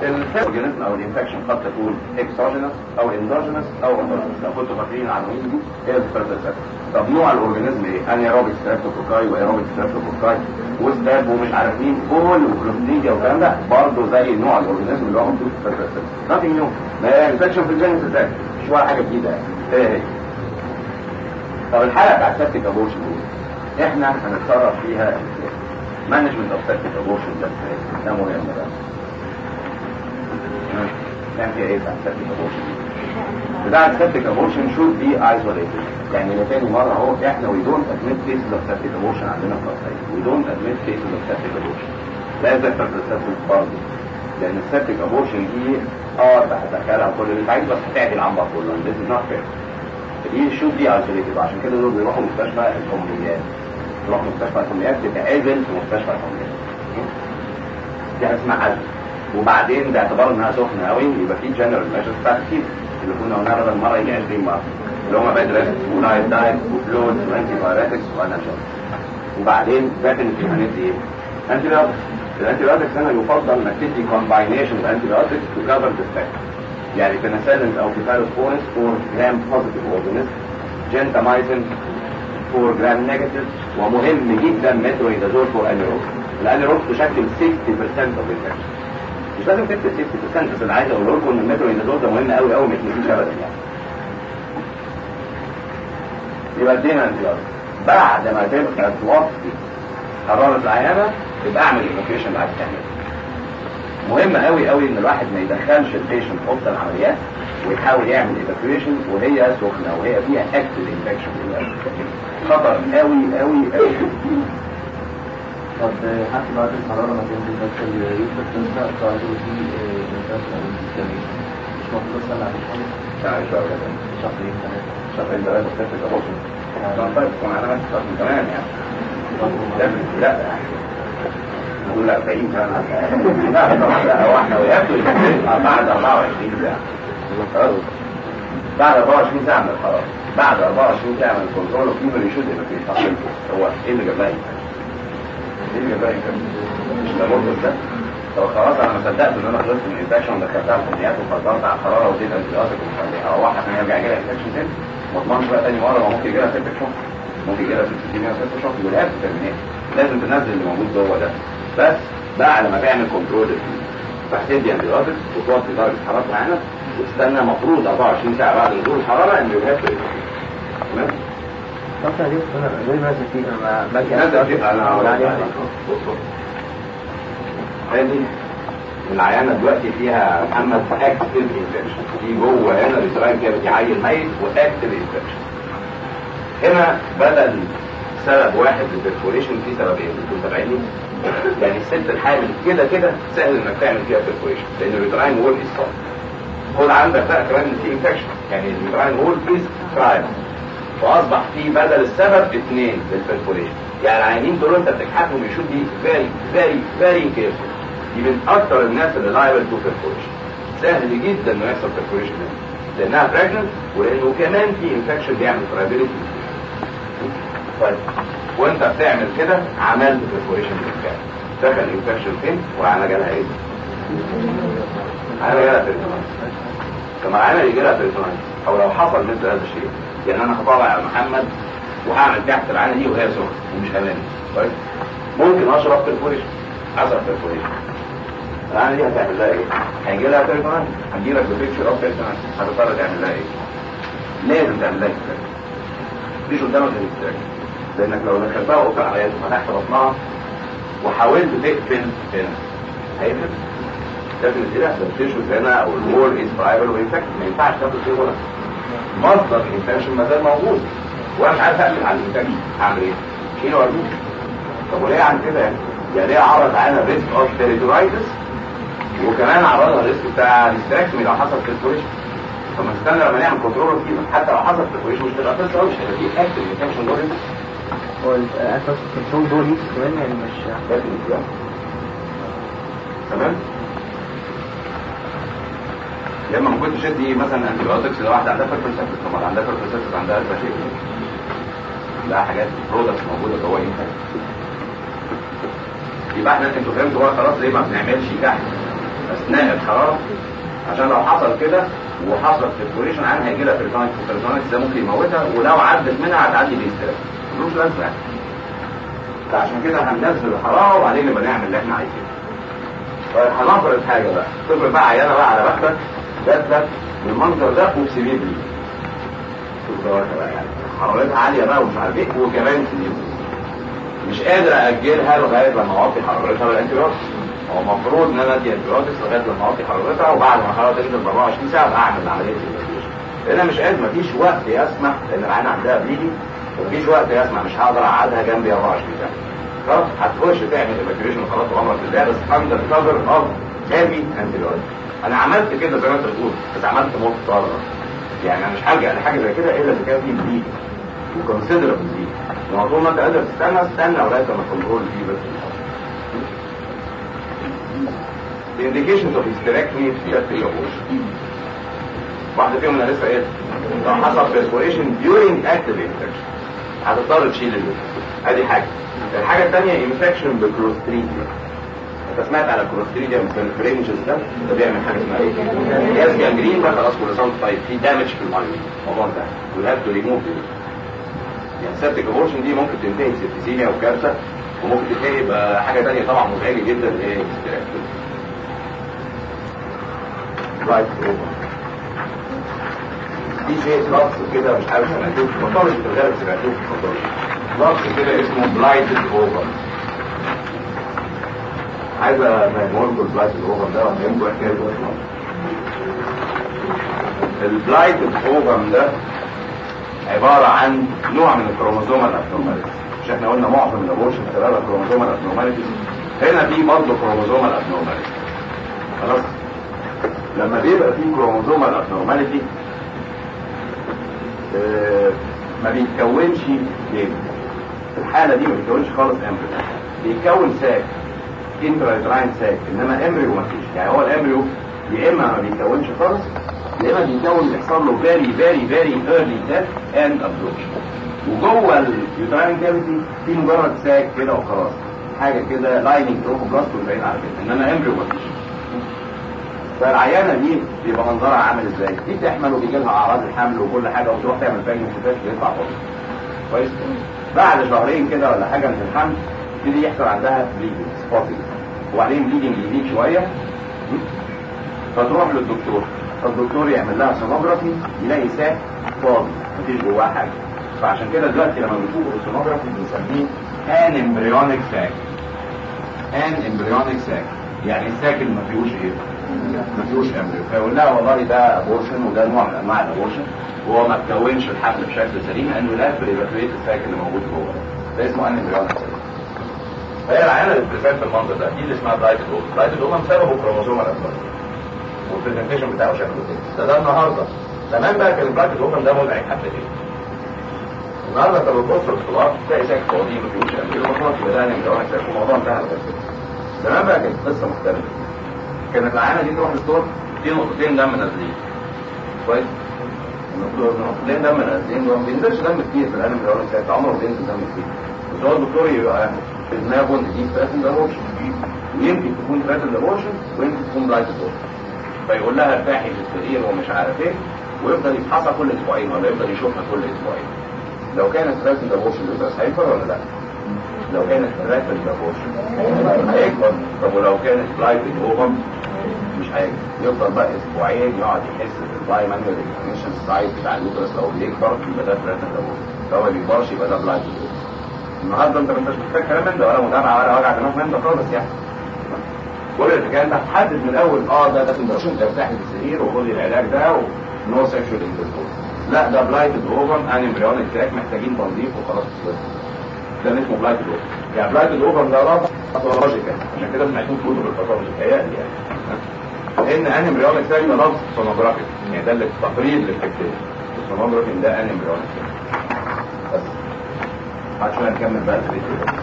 الاورجانيزم او الانفكشن قد تكون اكسوجينس او اندوجينس او اوتوجينس لو كنتوا فاكرين العناوين دي هي الفيرتيليتي طب نوع الاورجانيزم ايه؟ انيروبيك ستريبتوكوكاي وايروبيك ستريبتوكوكاي وستاب ومش عارف مين بول وكلوستيديا والكلام ده برضه زي نوع الاورجانيزم اللي هو موجود في الفيرتيليتي نثينج نيو ما هي انفكشن في الجينيس ازاي؟ مش ولا حاجه جديده يعني هي هي طب الحلقه بتاعت سيبتيك ابورشن دي احنا هنتصرف فيها ازاي؟ مانجمنت اوف سيبتيك ابورشن ده ازاي؟ ده مهم ده كان في ايه بتاع سيبتيك ابورشن بتاع السيبتيك ابورشن شود بي ايزوليتد يعني لتاني مرة اهو احنا وي دونت ادميت كيسز اوف سيبتيك ابورشن عندنا في مصر وي دونت ادميت كيسز اوف سيبتيك ابورشن لا زي السيبتيك برضه لان السيبتيك ابورشن دي اه هتدخلها وكل اللي انت عايز بس هتعدي العنبر كله this is not fair دي شوت دي ايزوليتد عشان كده دول بيروحوا مستشفى الكوميديات يروحوا مستشفى الكوميديات تتعزل في مستشفى الكوميديات دي حاجه اسمها عزل وبعدين باعتبار انها سخنه قوي يبقى في جنرال ميجرز بتاعت كتير اللي كنا قلناها بدل مره يجي 20 مره اللي هم باد ريست ونايت دايت وفلويد وانتي بايريتكس وانالجيك وبعدين ديفنتلي هندي ايه؟ انتي بايوتكس الانتي بايوتكس هنا يفضل انك تدي كومباينيشن انتي بايوتكس تو كفر ذا افكت يعني بنسلين او كيفالوسبوريس فور جرام بوزيتيف اورجانيزم جنتامايسين فور جرام نيجاتيف ومهم جدا ميترويدازول فور انيروب الانيروب تشكل 60% اوف الانفكشن مش لازم تكتب 60% بس انا عايز اقول لكم ان الميترويدازول ده مهم قوي قوي ما يتنسيش ابدا يعني يبقى ادينا انتيبيوتيك بعد ما تبقى توطي حرارة العيانة يبقى اعمل ايفاكيويشن بعد تعمل مهم قوي قوي ان الواحد ما يدخلش البيشنت اوضه العمليات ويحاول يعمل ايفاكيويشن وهي سخنه وهي فيها اكتف انفكشن خطر قوي قوي قوي طب حتى بعد الحرارة ما تنزل بس اليوسف تنسى تعرضوا فيه منتشر أو الإسلامي مش المفروض أسأل عليه خالص يعني شهر كده شهرين ثلاثة شهرين ثلاثة ستة تبصم طيب تكون علامات من زمان يعني لا لا نقول لا 40 سنة لا طبعا لا هو احنا ويبدو بعد 24 ساعة خلاص؟ بعد 24 ساعة من القرار بعد 24 ساعة من الكنترول وفي من يشد يبقى في تقييم هو ايه اللي جاب لها ايه اللي جاب لها مش ده مرض ده طب خلاص انا ما صدقت ان انا خلصت من الانفكشن ودخلتها الكميات وفضلت على الحراره واديت انتيبيوتيك ومش عارف ايه اروح عشان يرجع يجي لها انفكشن تاني ما اضمنش بقى تاني مره ما ممكن يجي لها ست شهور ممكن يجي لها ست سنين او ست شهور والاب ترمينيت لازم تنزل اللي موجود جوه ده بس بعد ما تعمل كنترول فهتدي انتيبيوتيك وتوطي درجه حراره العينه وتستنى المفروض 24 ساعه بعد نزول الحراره ان يهاب تمام طب دي أنا زي ما في أنا باجي نزل فيه انا هقول لك يعني بص بص ادي العيانة دلوقتي فيها محمد اكتف انفكشن في جوه هنا الاسرائيل كده عيل ميت واكتف انفكشن هنا بدل سبب واحد للبرفوريشن في سببين انتوا متابعيني يعني الست الحامل كده كده سهل انك تعمل فيها برفوريشن لان الريتراين وول از خد عندك بقى كمان ان في انفكشن يعني الريتراين وول از ترايل فاصبح في بدل السبب اثنين للبرفوريشن يعني العيانين دول انت بتكحتهم يشوف دي فيري فيري فيري كيرفول دي من اكتر الناس اللي لايبل تو بيرفوريشن سهل جدا انه يحصل بيرفوريشن لانها براجننت ولانه كمان في انفكشن بيعمل فرايبيليتي طيب وانت بتعمل كده عملت بيرفوريشن بالفعل دخل الانفكشن فين وعلى جالها ايه؟ على جالها بيرفوريشن كما على يجي لها بيرفوريشن او لو حصل مثل هذا الشيء يعني انا هطلع على محمد وهعمل تحت العينه دي وهي سخنه ومش امان كويس ممكن اشرب بيرفوريشن حصل بيرفوريشن العينه دي هتعمل لها ايه؟ هيجي لها بيرفوريشن هتجي لك بيكتشر اوف بيرفوريشن هتضطر تعمل لها ايه؟ لازم تعمل لها اكستراكشن مفيش قدامك غير اكستراكشن لانك لو دخلتها اوضه عمليات وفتحت بطنها وحاولت تقفل هنا هيقفل تقفل كده بس التيشوز هنا او الوول از فرايبل وانفكت ما ينفعش تاخد فيه ولا مصدر الانفكشن ما زال موجود وانا مش عارف اقفل على الانفكشن اعمل ايه؟ شيله وارميه طب وليه عن كده يعني؟ يعني ليه عرض علينا ريسك اوف تيريتورايتس وكمان عرضنا الريسك بتاع الاستراكتومي لو حصل بيرفوريشن طب ما نستنى لما نعمل كنترول فيه حتى لو حصل بيرفوريشن مش تبقى قصه قوي مش هيبقى فيه اكتف انفكشن جوه هو الأساس الكنترول دول ليك كمان يعني مش لازم يتجمع. تمام لما ما كنتش ادي مثلا انتي بايوتكس لواحده عندها بيرفكت طبعا عندها بيرفكت عندها البشير لا حاجات برودكتس موجوده جوه انت يبقى احنا انتوا فهمتوا بقى خلاص ليه ما بنعملش كحك اثناء الحراره عشان لو حصل كده وحصل سيركوليشن عنها هيجي لها بريتونيكس والبريتونيكس ده ممكن يموتها ولو عدت منها هتعدي باسترس ملوش لازمه يعني فعشان كده هننزل الحراره وبعدين نبقى نعمل اللي احنا عايزينه طيب هنفرض حاجه بقى تفرض بقى عيانه بقى على بختك جات لك بالمنظر ده وبسبيب لي شوف دوت بقى يعني حرارتها عاليه بقى ومش عارف ايه وكمان سبيب مش قادر اجلها لغايه لما اوطي حرارتها بالانتيبيوتكس هو المفروض ان انا ادي انتيبيوتكس لغايه لما اوطي حرارتها وبعد ما الحراره تنزل ب 24 ساعه ابقى اعمل عمليه الايفاكيويشن لان مش قادر مفيش وقت يسمح لان العين عندها بليدنج مفيش وقت يسمح مش هقدر اقعدها جنبي 24 ساعه خلاص هتخش تعمل ايفاكيويشن خلاص وامرك بالله بس اندر كفر اوف هيفي انتيبيوتكس انا عملت كده زي ما انت بتقول بس عملت مضطر يعني انا مش هرجع لحاجه زي كده الا اذا كان في بليدنج وكونسيدربل بليدنج لما طول ما انت قادر تستنى استنى لغايه لما الكنترول دي بس The indications of hysterectomy في three abortion. واحدة فيهم انا لسه قايل لو حصل perforation during active infection هتضطر تشيل اليوم ادي حاجة الحاجة الثانية infection بالكلوستريديا انت سمعت على الكلوستريديا من الفرنجز ده ده بيعمل حاجة اسمها ايه؟ جاز جانجرين ده خلاص كل سنة طيب في دامج في المايوين الموضوع ده we have to remove it يعني سيبتك ابورشن دي ممكن تنتهي بسبتيسيميا وكارثه وممكن تنتهي بحاجه ثانيه طبعا مزعجه جدا اللي هي الاستراكتومي. رايت دي شيء لفظ كده مش عارف سمعتوه في المطارج في الغالب سمعتوه في المطارج لفظ كده اسمه بلايتد اوفر عايز افهمه لكم البلايتد اوفر ده وافهمكم حكايته البلايتد اوفر ده عبارة عن نوع من الكروموزوم الابنورماليتي مش احنا قلنا معظم الابورشن سببها كروموزوم الابنورماليتي هنا في برضه كروموزوم الابنورماليتي خلاص لما بيبقى في كروموزوم الابنورماليتي اه ما بيتكونش بيبي في الحالة دي ما بيتكونش خالص امبريو بيتكون ساك انترايتراين ساك انما امبريو ما فيش يعني هو الامبريو يا اما ما بيتكونش خالص يا اما بيتكون بيحصل له فيري فيري فيري ايرلي ديث اند ابزوربشن وجوه اليوتراين كافيتي في مجرد ساك كده وخلاص حاجه كده لايننج تروفوبلاست والباقيين على كده انما امبريو مفيش فالعيانه دي بيبقى منظرها عامل ازاي؟ دي بتحمل وبيجي لها اعراض الحمل وكل حاجه وتروح تعمل باجي مستشفى بيطلع فاضي كويس؟ بعد شهرين كده ولا حاجه من الحمل يبتدي يحصل عندها بليدنج سبوتنج وبعدين بليدنج يزيد شويه فتروح للدكتور فالدكتور يعمل لها سونوجرافي يلاقي ساك فاضي مفيش جواه حاجه فعشان كده دلوقتي لما بنشوف السونوجرافي بنسميه ان امبريونيك ساك ان امبريونيك ساك يعني الساك اللي ما فيهوش ايه؟ ما فيهوش امبريو فيقول لها والله ده ابورشن وده نوع من انواع الابورشن وهو ما تكونش الحمل بشكل سليم لانه لا بريفاتويت الساك اللي موجود جوه ده اسمه ان امبريونيك ساك فهي العينه اللي بتبريزنت بالمنظر ده دي اللي اسمها برايتد اوفر برايتد اوفر بسببه كروموسوم الابنورمال والبرزنتيشن بتاعه شكله كده ده ده النهارده زمان بقى كان البراكت اوبن ده مزعج حتى ايه النهارده انت بتبص في الخلاط تلاقي ساك فاضي ما فيهوش امبير خلاص يبقى ده لو انا شايف الموضوع انتهى على كده زمان بقى كانت قصه مختلفه كانت العينه دي تروح الستور في نقطتين دم نازلين كويس نقطتين دم نازلين ما بينزلش دم كتير في القلم لو ساعات عمره ما بينزل دم كتير بس هو الدكتور يبقى في دماغه ان دي فاتن ابورشن يمكن تكون فاتن ابورشن ويمكن تكون برايت ابورشن فيقول لها ارتاحي في السرير ومش عارف ايه ويفضل يفحصها كل اسبوعين ولا يفضل يشوفها كل اسبوعين لو كانت راتب ابورشن يبقى هيكبر ولا لا؟ لو كانت راتب ابورشن هيكبر طب ولو كانت برايفت اوفم مش هيكبر يفضل بقى اسبوعين يقعد يحس بالباي مانوال اكسبريشن سايت بتاع اليوترس لو بيكبر يبقى ده راتب ابورشن لو ما بيكبرش يبقى ده برايفت اوفم النهارده انت ما انتش محتاج كلام من ده ولا متابعه ولا وجع دماغ من ده خالص يعني كل الحكايه انت هتحدد من الاول اه ده ده سندروم انت ارتاح في السرير وخد العلاج ده ونو سيكشوال انتركورس لا ده بلايتد اوفر ان امبريونيك تراك محتاجين تنظيف وخلاص خلص ده اسمه بلايتد اوفر يعني بلايتد اوفر ده رابط باثولوجيكال عشان كده سمعتوه في كتب الباثولوجي هيألي يعني ان ان امبريونيك تراك ده لفظ سونوجرافي يعني ده اللي تقرير للفكتين السونوجرافي ده ان امبريونيك بس بعد شويه نكمل بقى الفيديو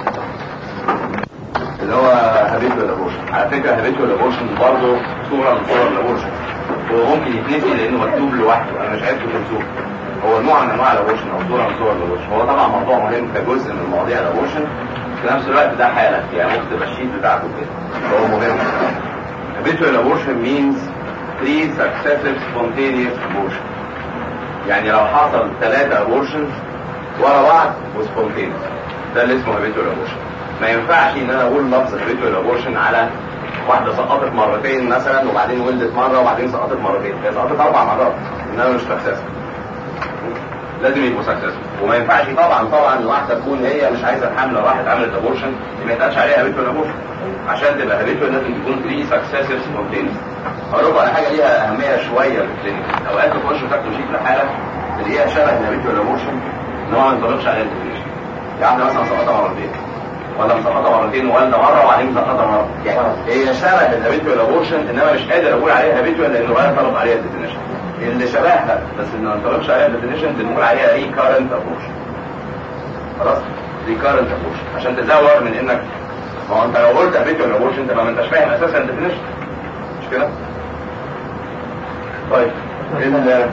اللي هو هابيتوال ابورشن على فكره هابيتوال ابورشن برضه صوره من صور الابورشن هو ممكن يتنسي لانه مكتوب لوحده انا مش عارف تنسوه هو نوع من انواع الابورشن او صوره من صور الابورشن هو طبعا موضوع مهم كجزء من مواضيع الابورشن في نفس الوقت ده حاله يعني ممكن تبقى الشيت بتاعته كده هو مهم habitual abortion means three successive spontaneous abortion يعني لو حصل ثلاثة abortions ورا بعض وسبونتينيوس ده اللي اسمه habitual abortion ما ينفعش ان انا اقول لفظ habitual abortion على واحدة سقطت مرتين مثلا وبعدين ولدت مرة وبعدين سقطت مرتين هي سقطت اربع مرات انما مش successful لازم يبقوا successful وما ينفعش طبعا طبعا الواحدة تكون هي مش عايزة الحمل راحت عملت abortion ما يتقالش عليها habitual abortion عشان تبقى habitual لازم تكون 3 successive spontaneous هقول لكم على حاجة ليها أهمية شوية في الكلينيك أوقات تخشوا تاكلوا شيء لحالة تلاقيها شبه الhabitual abortion ان هو ما ينطبقش عليها الديفينيشن يعني مثلا سقطها مرتين ولا مسقطه مرتين ووالده مره وبعدين مسقطه مره يعني هي شبه الهابيتوال ابورشن انما مش قادر اقول عليها هابيتوال لانه غير طلب عليها الديفينيشن اللي شبهها بس انه ما انطبقش عليها الديفينيشن بنقول عليها ريكارنت ابورشن خلاص ريكارنت ابورشن عشان تزور من انك ما هو انت لو قلت هابيتوال ابورشن انت ما انتش فاهم اساسا الديفينيشن مش كده؟ طيب ال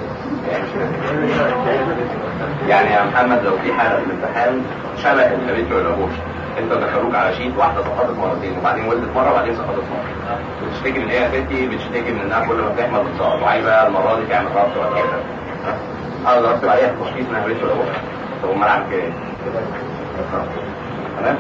يعني يا محمد لو في حالة في الامتحان شبه الهابيتوال ابورشن انت دخلوك على شيت واحدة سقطت مرتين وبعدين ولدت مرة وبعدين سقطت مرة بتشتكي من ايه يا ستي بتشتكي من انها كل ما بتحمل بتسقط وعايزة المرة دي تعمل ربط ولا كده انا ضربت عليها تشخيص انها هابيتوال ابورشن طب امال اعمل كده ايه؟ تمام؟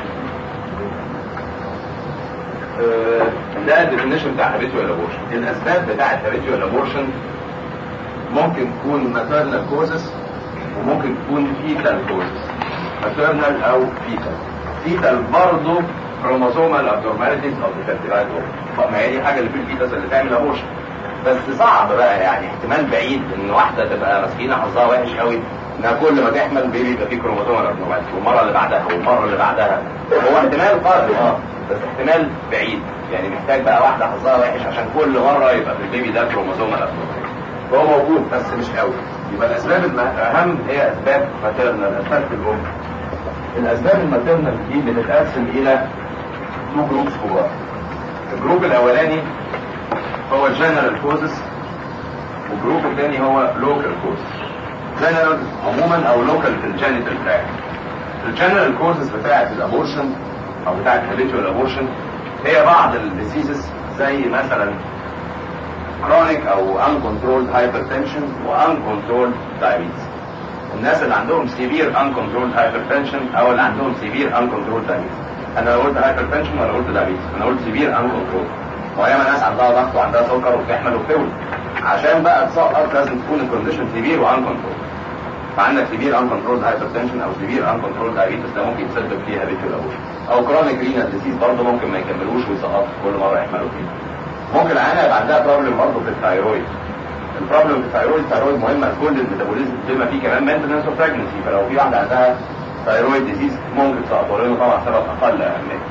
ده الديفينيشن بتاع هابيتوال ابورشن الاسباب بتاعت هابيتوال ابورشن ممكن تكون maternal causes وممكن تكون fetal causes maternal او fetal fetal برضه chromosomal abnormalities of the fertilized ovum ما هي دي الحاجه اللي في الفيتس اللي تعمل ابورشن بس صعب بقى يعني احتمال بعيد ان واحده تبقى مسكينه حظها وحش قوي انها كل ما تحمل بيبي يبقى فيه كروموسومال abnormalities والمره اللي بعدها والمره اللي بعدها هو احتمال قادم اه بس احتمال بعيد يعني محتاج بقى واحده حظها وحش عشان كل مره يبقى في البيبي ده كروموسومال abnormalities هو موجود بس مش قوي يبقى الاسباب الاهم هي اسباب ماتيرنال اسباب في الام الاسباب الماتيرنال دي بتتقسم الى تو جروبس كبار الجروب الاولاني هو جنرال كوزس والجروب الثاني هو لوكال كوزس جنرال عموما او لوكال في الجينيتال تراك الجنرال كوزس بتاعه الابورشن او بتاعه الهابيتوال ابورشن هي بعض الديسيزز زي مثلا chronic او uncontrolled hypertension و uncontrolled diabetes الناس اللي عندهم severe uncontrolled hypertension او اللي عندهم severe uncontrolled diabetes انا لو قلت hypertension ولا قلت diabetes انا قلت severe uncontrolled وياما ناس عندها ضغط وعندها سكر وبتحمل وبتولد عشان بقى تسقط لازم تكون الكونديشن severe و uncontrolled فعندك severe uncontrolled hypertension او severe uncontrolled diabetes ده ممكن يسبب فيها habitual abortion او chronic renal disease برضه ممكن ما يكملوش ويسقطوا كل مره يحملوا فيه ممكن العيانه يبقى عندها بروبلم برضه في الثايرويد البروبلم في الثايرويد الثايرويد مهمه لكل الميتابوليزم بما فيه كمان مينتنس اوف بريجنسي فلو في واحده عندها ثايرويد ديزيز ممكن تسقط ولانه طبعا سبب اقل اهميه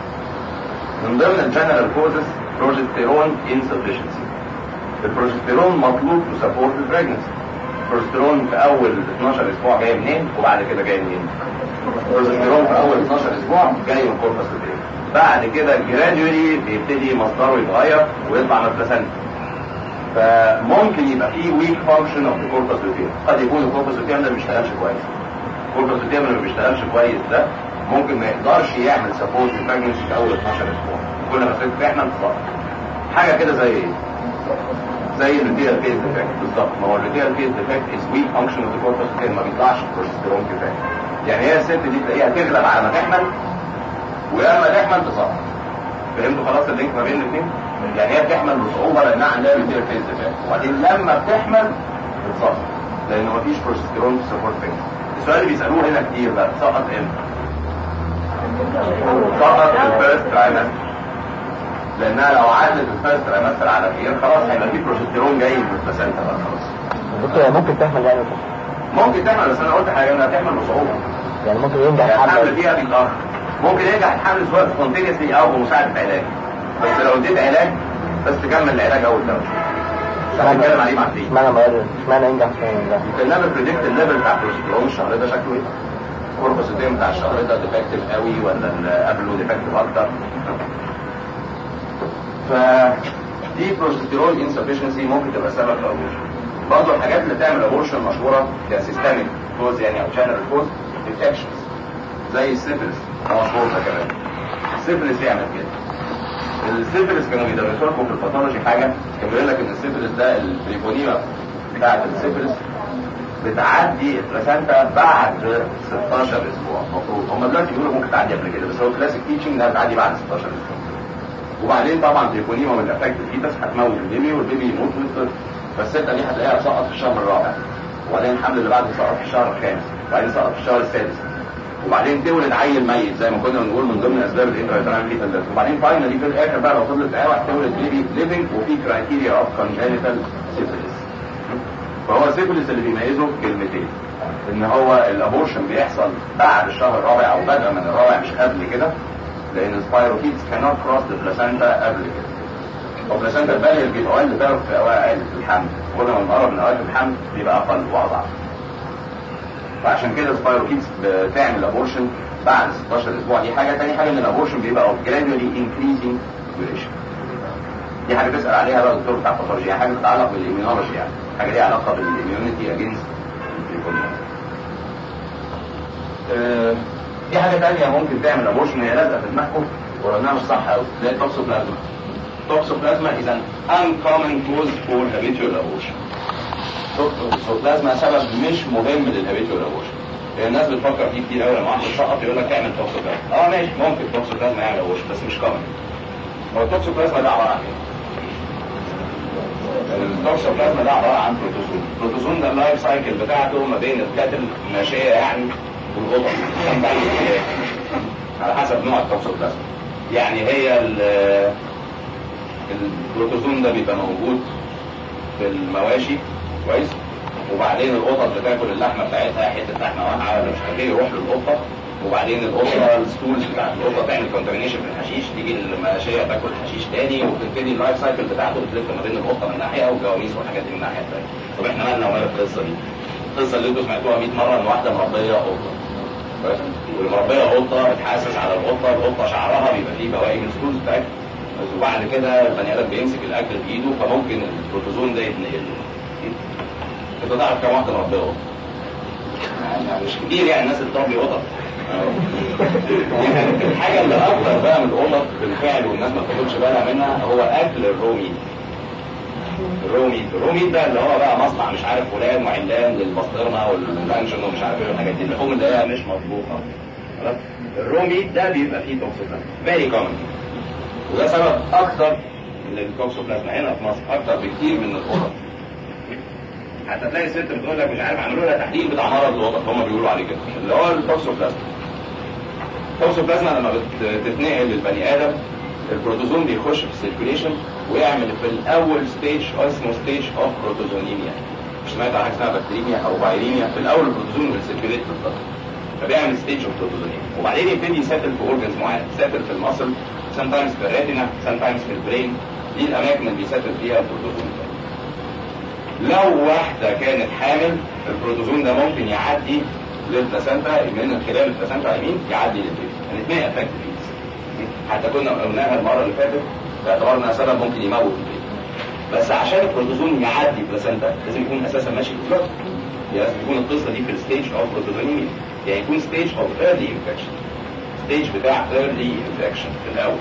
من ضمن الجنرال كوزز بروجستيرون انسفشنسي البروجستيرون مطلوب تو سبورت البريجنسي البروجستيرون في اول 12 اسبوع جاي منين وبعد كده جاي منين البروجستيرون في اول 12 اسبوع جاي من كوربس لوتيريوم بعد كده جراديولي بيبتدي مصدره يتغير ويطلع من البلاسنتا فممكن يبقى فيه ويك فانكشن اوف الكوربس لوتيريوم قد يكون الكوربس لوتيريوم ده ما بيشتغلش كويس الكوربس لوتيريوم اللي ما بيشتغلش كويس ده ممكن ما يقدرش يعمل سبورت للبريجنسي في اول 12 اسبوع كل ما ست تحمل تسقط حاجه كده زي ايه؟ زي الريتيال فيز ديفكت بالظبط ما هو الريتيال فيز ديفكت از ويك فانكشن اوف الكوربس لوتيريوم ما بيطلعش البروجستيرون كفايه يعني هي الست دي تلاقيها تغلب على ما تحمل ولما تحمل تسقط فهمتوا خلاص اللينك ما بين الاثنين يعني هي بتحمل بصعوبه لانها عندها ريتير فيز ديفكت وبعدين لما بتحمل بتسقط لان مفيش بروجستيرون سبورت فيز السؤال اللي بيسالوه هنا كتير بقى سقط امتى؟ سقط في الفيرست ترايمستر لانها لو عدت الفيرست ترايمستر على خير خلاص هيبقى في بروجستيرون جاي من البلاسنتا بقى خلاص دكتور ممكن تحمل يعني ممكن تعمل بس انا قلت حاجه انها تعمل بصعوبه يعني ممكن ينجح يعني الحمل حمل فيها بيتأخر ممكن ينجح الحمل سواء سبونتينيسلي او بمساعدة علاج بس لو اديت علاج بس تكمل العلاج اول دواء مش هنتكلم عليه بعدين اشمعنى ما اشمعنى ينجح اشمعنى ينجح انما بريدكت الليفل بتاع البروجسترون الشهر ده شكله ايه؟ الكوربس الدم بتاع الشهر ده ديفكتيف قوي ولا اللي قبله ديفكتيف اكتر ف دي بروجسترون انسفشنسي ممكن تبقى سبب في ابورشن برضه الحاجات اللي بتعمل ابورشن مشهوره كسيستميك كوز يعني او جنرال كوز انفكشنز زي السيفلس مشهور ده كمان السيفلس يعمل كده السيفلس كانوا بيدرسوا لكم في الباثولوجي حاجه كان بيقول لك ان السيفلس ده البريبونيما بتاعت السيفلس بتعدي البلاسنتا بعد 16 اسبوع المفروض هم دلوقتي بيقولوا ممكن تعدي قبل كده بس هو كلاسيك تيتشنج انها بتعدي بعد 16 اسبوع وبعدين طبعا بريبونيما من الافكت الفيتس هتموت البيبي والبيبي يموت ويطلق فالسته دي هتلاقيها تسقط في الشهر الرابع وبعدين الحمل اللي بعده يسقط في الشهر الخامس وبعدين يسقط في الشهر السادس وبعدين تولد عيل ميت زي ما كنا بنقول من ضمن اسباب الانترا فيتال ديث وبعدين فاينلي في الاخر بقى لو فضلت عاوح تولد بيبي ليفنج وفي كرايتيريا اوف كونجنتال سيفيلس فهو السيفيلس اللي بيميزه كلمتين ان هو الابورشن بيحصل بعد الشهر الرابع او بدءا من الرابع مش قبل كده لان السبايروكيتس كانوت كروس ذا بلاسنتا قبل كده والبلاسنتا البالغ بيبقى اقل بارك في اوائل الحمل كل ما بنقرب من اوائل الحمل بيبقى اقل واضعف فعشان كده السبايروكيتس بتعمل ابورشن بعد 16 اسبوع دي حاجه تاني حاجه ان الابورشن بيبقى gradually increasing duration دي حاجه بيسال عليها بقى الدكتور بتاع الباثولوجي حاجه تتعلق بالاميونولوجي يعني حاجه ليها علاقه بالاميونيتي اجينست دي حاجه تانية ممكن تعمل ابورشن هي لازقه في دماغكم ولانها مش صح قوي زي التوكسوبلازما التوكسوبلازما is an uncommon cause for habitual abortion التوكسوبلازما سبب مش مهم للهابيتوال ابورشن الناس بتفكر فيه كتير قوي لما واحد سقط يقول لك اعمل توكسوبلازما اه ماشي ممكن توكسوبلازما يعمل ابورشن بس مش كومن هو التوكسوبلازما ده عباره عن ايه؟ التوكسوبلازما ده عباره عن بروتوزون البروتوزون ده اللايف سايكل بتاعته ما بين الكاتل الماشيه يعني والقطط على حسب نوع التوكسوبلازما يعني هي البروتوزون ده بيبقى موجود في المواشي كويس وبعدين القطط بتاكل اللحمه بتاعتها حته لحمه واقعه ولا مش عارف ايه يروح للقطه وبعدين القطه الستولز بتاعت القطه تعمل كونتامينيشن في الحشيش تيجي الماشيه تاكل حشيش تاني وتبتدي اللايف سايكل بتاعته بتلف ما بين القطه من ناحيه والجواميس والحاجات دي من ناحيه ثانيه طب احنا مالنا ومال القصه دي؟ القصه اللي انتوا سمعتوها 100 مره ان واحده مربيه قطه كويس والمربيه قطه بتحسس على القطه القطه شعرها بيبقى فيه بواقي من الستولز بتاعتها وبعد كده البني ادم بيمسك الاكل بايده فممكن البروتوزون ده يتنقل انت تعرف كم واحده مربيه قطط يعني مش كتير يعني الناس اللي بتربي قطط الحاجه اللي اكتر بقى من القطط بالفعل والناس ما بتاخدش بالها منها هو اكل الرومي الرومي الرومي ده اللي هو بقى مصنع مش عارف فلان وعلان للبسطرمه واللانشون ومش عارف ايه والحاجات دي اللحوم اللي هي مش مظبوطه خلاص الرومي ده بيبقى فيه توكسوبلازما فيري كومن وده سبب اكتر من التوكسوبلازما هنا في مصر اكتر بكتير من القطط حتى تلاقي ست بتقول لك مش عارف عملوا لها تحليل بتاع مرض الوسط هم بيقولوا عليه كده اللي هو التوكسوبلازما التوكسوبلازما لما بتتنقل للبني ادم البروتوزوم بيخش في السيركيوليشن ويعمل في الاول ستيج اسمه ستيج اوف بروتوزونيميا مش سمعت عن حاجه اسمها بكتيريميا او بايريميا في الاول البروتوزوم بيسيركيوليت في الضغط فبيعمل ستيج اوف بروتوزونيميا وبعدين يبتدي يسافر في اورجنز معين يسافر في المصل sometimes في الريتنا sometimes في البرين دي الاماكن اللي بيسافر فيها البروتوزوم ده لو واحدة كانت حامل البروتوزون ده ممكن يعدي للبلاسنتا من خلال البلاسنتا يمين يعدي للبيبي يعني اثنين افكت حتى كنا قلناها المرة اللي فاتت باعتبارنا سبب ممكن يموت البيبي بس عشان البروتوزون يعدي البلاسنتا لازم يكون اساسا ماشي في الفلوت لازم تكون القصة دي في الستيج اوف بروتوزونيميا يعني يكون ستيج اوف ايرلي انفكشن ستيج بتاع ايرلي انفكشن في الاول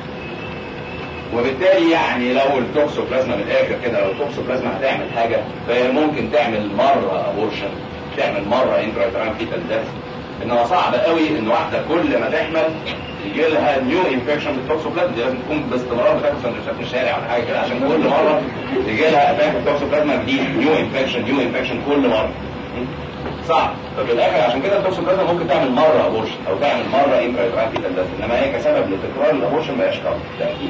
وبالتالي يعني لو التوكسوبلازما من الاخر كده لو التوكسوبلازما هتعمل حاجه فهي ممكن تعمل مره ابورشن تعمل مره انترا فيتال ديث انما صعب قوي ان واحده كل ما تحمل يجي لها نيو انفكشن بالتوكسوبلازما دي لازم تكون باستمرار بتاكل سندوتشات في الشارع ولا حاجه كده عشان كل مره يجي لها اتاك التوكسوبلازما جديد نيو انفكشن نيو انفكشن كل مره صعب ففي الاخر عشان كده التوكسوبلازما ممكن تعمل مره ابورشن او تعمل مره انترا فيتال ديث انما هي كسبب لتكرار الابورشن ما هياش ده اكيد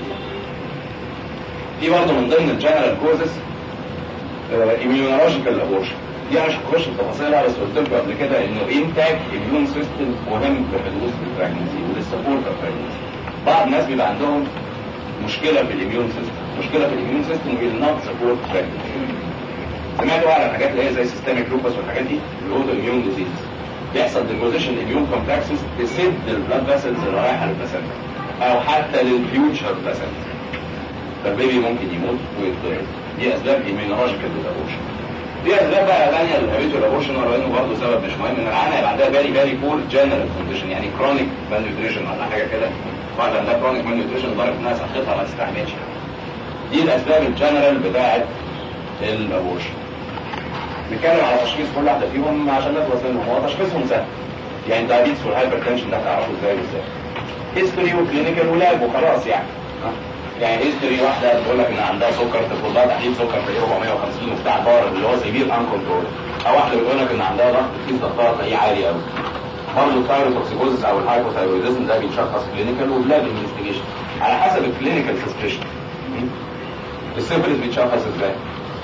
دي برضه من ضمن الجنرال كوزز immunological abortion دي انا مش هخش في تفاصيلها بس قلت لكم قبل كده انه انتاج immune system مهم في حدوث البراجنسي وللسبورت اوف pregnancy بعض الناس بيبقى عندهم مشكله في الاميون سيستم مشكله في الاميون سيستم will not support pregnancy سمعتوا على الحاجات اللي هي زي سيستميك لوبس والحاجات دي الاوتو اميون ديزيز بيحصل ديبوزيشن اميون كومبلكسز تسد البلاد فيسلز اللي رايحه للبلاسنتا او حتى للفيوتشر بلاسنتا فالبيبي ممكن يموت ويتضرب دي اسباب ايمينولوجيكال للابورشن دي اسباب بقى ثانيه للهابيتوال ابورشن ولو انه برضه سبب مش مهم ان العانه يبقى عندها فيري فيري بور جنرال كونديشن يعني كرونيك مالنيوتريشن ولا حاجه كده واحده عندها كرونيك مال نيوتريشن لدرجه انها صحتها ما تستحملش دي الاسباب الجنرال بتاعه الابورشن نتكلم على تشخيص كل واحده فيهم عشان نخلص منهم هو تشخيصهم سهل يعني الدايابيتس والهايبرتنشن ده هتعرفه ازاي وازاي هيستوري وكلينيكال ولاب وخلاص يعني ها؟ يعني هيستوري واحده بتقول لك ان عندها سكر تطلب لها تحليل سكر في 450 وبتاع بار اللي هو سيفير ان كنترول او واحده بتقول لك ان عندها ضغط كيس ضغطها تلاقيه عالي قوي برضه الثايروتوكسيكوزس او الهايبوثايرويدزم ده بيتشخص كلينيكال وبلاد انفستيجيشن على حسب الكلينيكال سسبشن السيفلس بيتشخص ازاي؟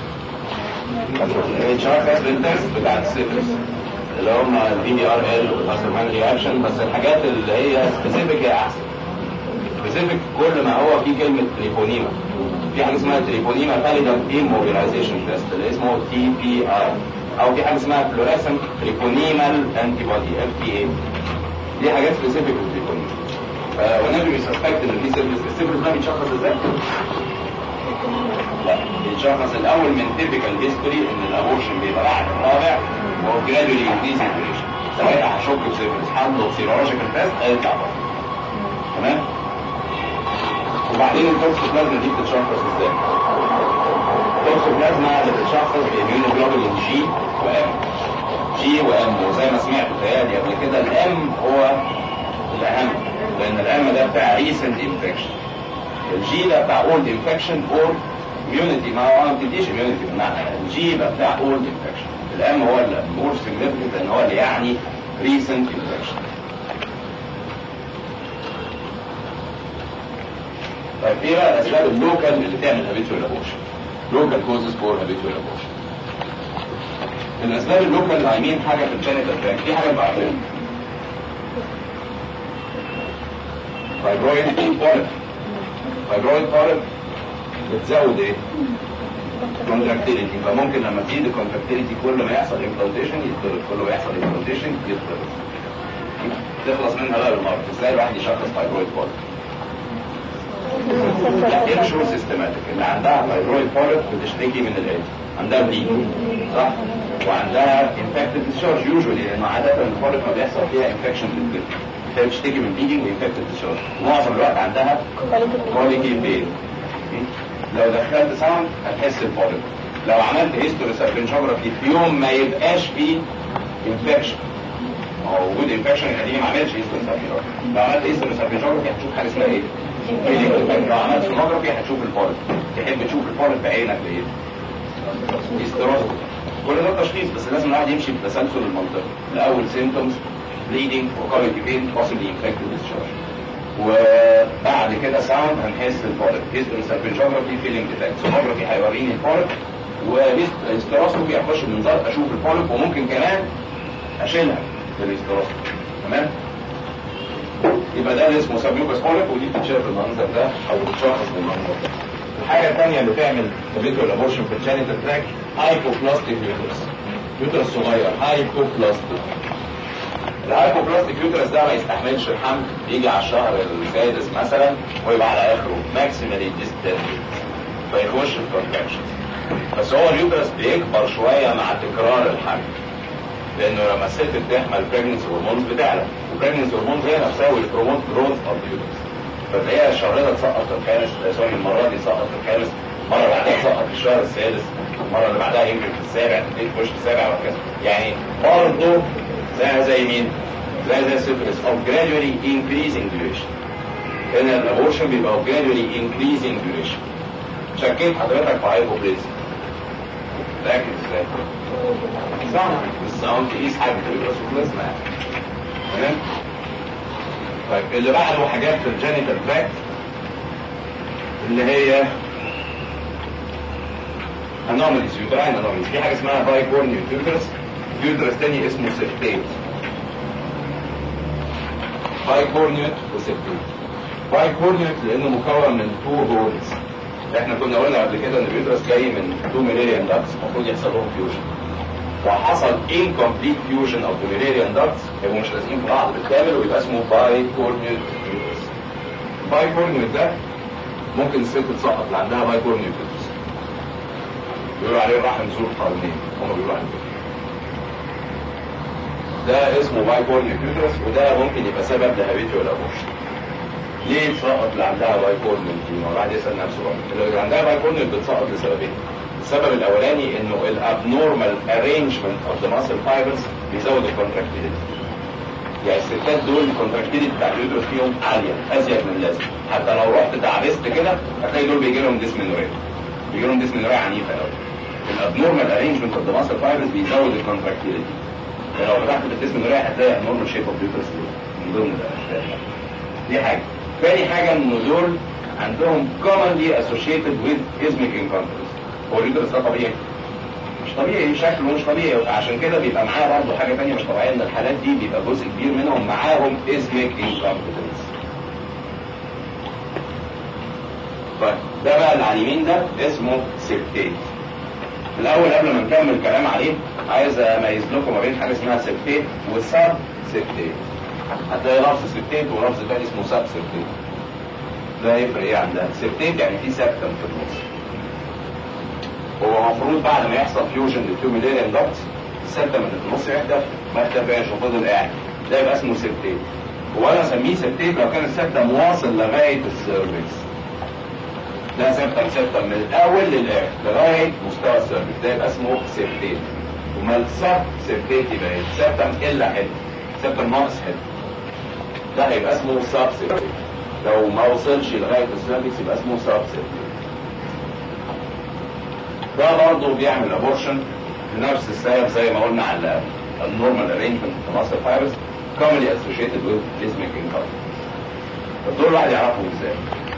بيتشخص بالتست بتاع السيفلس اللي هم البي بي ار ال والهاسرمان رياكشن بس الحاجات اللي هي سبيسيفيك هي احسن سبيسيفيك كل ما هو في كلمه تريبونيما في حاجه اسمها تريبونيما فاليدم ايموبيلايزيشن تيست اللي اسمه تي بي ار او في حاجه اسمها فلوريسنت تريبونيمال انتي بودي اف تي اي دي حاجات سبيسيفيك للتريبونيما فونبي بيسسبكت ان في سيفلس السيفلس ده بيتشخص ازاي؟ لا بيتشخص الاول من تيبيكال هيستوري ان الابورشن بيبقى بعد الرابع وهو جرادولي انكريزنج ديوريشن ساعتها هشك بسيفلس هطلب سيرولوجيكال تيست هيطلع بره تمام وبعدين التوكسوبلازما دي بتتشخص ازاي؟ التوكسوبلازما بتتشخص بإيميونوجلوبولين جي وام جي وام وزي ما سمعت تهيألي قبل كده الام هو الاهم لان الام ده بتاع ريسنت انفكشن الجي ده بتاع اولد انفكشن اور immunity ما هو ما بتديش immunity بمعنى الجي ده بتاع اولد انفكشن الام هو اللي مور سيجنفكت لان هو اللي يعني ريسنت انفكشن طيب ايه بقى الاسباب اللوكال اللي تعمل هابيتوال ابورشن لوكال كوزز فور هابيتوال ابورشن الاسباب اللوكال عايمين حاجه في الجينيتال تراك دي حاجه بعدين فايبرويد بوليب فايبرويد بوليب بتزود ايه كونتراكتيليتي فممكن لما تزيد الكونتراكتيليتي كل ما يحصل امبلانتيشن يتضرب كل ما يحصل امبلانتيشن يتضرب تخلص منها بقى بالمرض ازاي الواحد يشخص فايبرويد بوليب لا مش هو سيستماتيك اللي عندها فايبرويد بوليب بتشتكي من الايه عندها بليدنج صح وعندها انفكتد ديسشارج يوجوالي لانه عاده البوليب ما بيحصل فيها انفكشن للجلد فهي بتشتكي من بليدنج وانفكتد ديسشارج معظم الوقت عندها كوليكي بين لو دخلت ساوند هتحس البوليب لو عملت هيستوري سيرفنجوجرافي في يوم ما يبقاش فيه انفكشن هو وجود انفكشن يخليني ما اعملش هيستوري سيرفنجوجرافي لو عملت هيستوري سيرفنجوجرافي هتشوف حاجه اسمها ايه؟ لو عملت سونوجرافي هتشوف البوليب تحب تشوف البوليب بعينك بايه؟ استيروسكوبي كل ده تشخيص بس لازم الواحد يمشي بتسلسل المنطقي الاول سيمتومز بليدنج وكاريتي بين possibly infected discharge وبعد كده ساوند هنحس البوليب هيستوري سيرفنجوجرافي فيلينج ديتكت سونوجرافي هيوريني البوليب والاستيروسكوبي اخش بالمنظار اشوف البوليب وممكن كمان اشيلها بالاستيروسكوبي تمام يبقى ده اللي اسمه سبيوكس بوليب ودي بتتشاف بالمنظر ده او بتتشخص بالمنظر ده الحاجة الثانية اللي تعمل كابيتول ابورشن في الجينيتال تراك هايبوبلاستيك يوترس يوترس صغير هايبوبلاستيك الهايبوبلاستيك يوترس ده ما يستحملش الحمل يجي على الشهر السادس مثلا ويبقى على اخره ماكسيمالي ديستنت فيخش في كونتراكشن بس هو اليوترس بيكبر شوية مع تكرار الحمل لانه لما الست بتحمل بريجنسي هرمونز بتعلى والبريجنسي هرمونز هي نفسها والبروموت جروث اوف اليوترس فتلاقيها الشهر ده تسقط في الخامس سوري المره دي تسقط في الخامس مره بعدها تسقط في الشهر السادس المره اللي بعدها يمكن في السابع تبتدي تخش في السابع وهكذا يعني برضه زي زي مين؟ زي زي السيفلس او gradually increasing duration هنا الابورشن بيبقى gradually increasing duration شكيت حضرتك في هايبوبليزم لكن ازاي؟ صح الساوند تقيس حاجه بتبقى سوبلازما تمام؟ طيب اللي بعده حاجات في الجينيتال تراكت اللي هي انوماليز يوتراين انوماليز في حاجه اسمها بايكورن يوترس يوترس تاني اسمه سيفتيت بايكورنيوت وسيفتيت بايكورنيوت لانه مكون من تو هولز احنا كنا قلنا قبل كده ان اليوترس جاي من 2 مليون داكس المفروض يحصل لهم فيوجن وحصل incomplete fusion of the Mullerian ducts يبقوا مش لازقين في بعض بالكامل ويبقى اسمه بايكورنيوت بايكورنيوت ده ممكن الست تسقط اللي عندها بايكورنيوت بيقولوا عليه رحم زور قرنين هم بيقولوا عليه كده ده اسمه بايكورنيوت يوترس وده ممكن يبقى سبب لهابيتوال ابورشن ليه تسقط اللي عندها بايكورنيال تيومر؟ الواحد يسال نفسه بقى اللي عندها بايكورنيال بتسقط لسببين السبب الاولاني انه الابنورمال ارينجمنت اوف ذا ماسل فايبرز بيزود الكونتراكتيليتي يعني الستات دول الكونتراكتيليتي بتاع اليوترس فيهم عاليه ازيد من اللازم حتى لو رحت دعبست كده هتلاقي دول بيجي لهم ديسمنوريا بيجي لهم ديسمنوريا عنيفه قوي الابنورمال ارينجمنت اوف ذا ماسل فايبرز بيزود الكونتراكتيليتي يعني لو فتحت الديسمنوريا هتلاقي ابنورمال شيب اوف اليوترس من ضمن الاشياء دي حاجه تاني حاجه انه دول عندهم commonly associated with ismic incontinence هو اليوترس ده طبيعي مش طبيعي شكله مش طبيعي عشان كده بيبقى معاه برضه حاجه ثانيه مش طبيعيه ان الحالات دي بيبقى جزء كبير منهم معاهم اسمك انكومبتنس طيب ده بقى اللي على اليمين ده اسمه سبتيت الاول قبل ما نكمل كلام عليه عايز اميز لكم ما بين حاجه اسمها سبتيت وسب سبتيت هتلاقي لفظ سبتيت ولفظ تاني اسمه سب سبتيت ده يفرق ايه عن ده سبتيت يعني في سبتم في النص هو المفروض بعد ما يحصل فيوجن للتيوميليريان دكت السبتم اللي في النص يحدث ما اختفاش وفضل قاعد ده يبقى اسمه سبتيت هو انا اسميه سبتيت لو كان السبتم واصل لغايه السيرفكس ده سبتم سبتم من الاول للاخر لغايه مستوى السيرفكس ده يبقى اسمه سبتيت وما السب سبتيت يبقى ايه؟ سبتم الا حته سبتم ناقص حته ده هيبقى اسمه سب سبتيت لو ما وصلش لغايه السيرفكس يبقى اسمه سب سبتيت ده برضه بيعمل ابورشن بنفس السبب زي ما قلنا على النورمال ارينجمنت في مصر فايروس commonly associated with rhythmic incontinence طب دول الواحد يعرفهم ازاي؟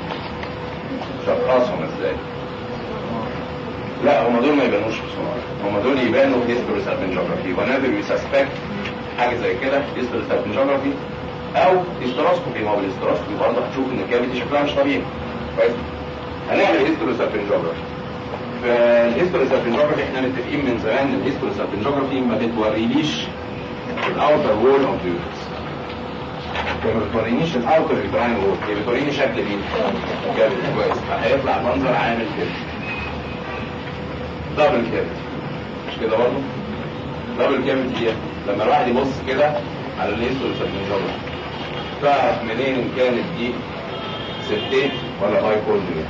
شخصهم ازاي؟ لا هم دول ما يبانوش بسرعه هم دول يبانوا هيستوريسالفنجوجرافي whenever you suspect حاجه زي كده هيستوريسالفنجوجرافي او هيستروسكوبي ما هو الهيستروسكوبي برضه هتشوف ان الكافيتي شكلها مش طبيعي كويس هنعمل هيستوريسالفنجوجرافي فالهيستوريسالفنجوجرافي احنا متفقين من زمان ان الهيستوريسالفنجوجرافي ما بتوريليش الاوتر وول اوف يوترس ما بتورينيش الاوتر يوتراين وول هي بتوريني شكل مين؟ كابت كويس فهيطلع منظر عامل كده دبل كابت مش كده برضه؟ دبل كابت دي لما الواحد يبص كده على الهيستوريسالفنجوجرافي تعرف منين ان كانت دي ستيت ولا باي كولدري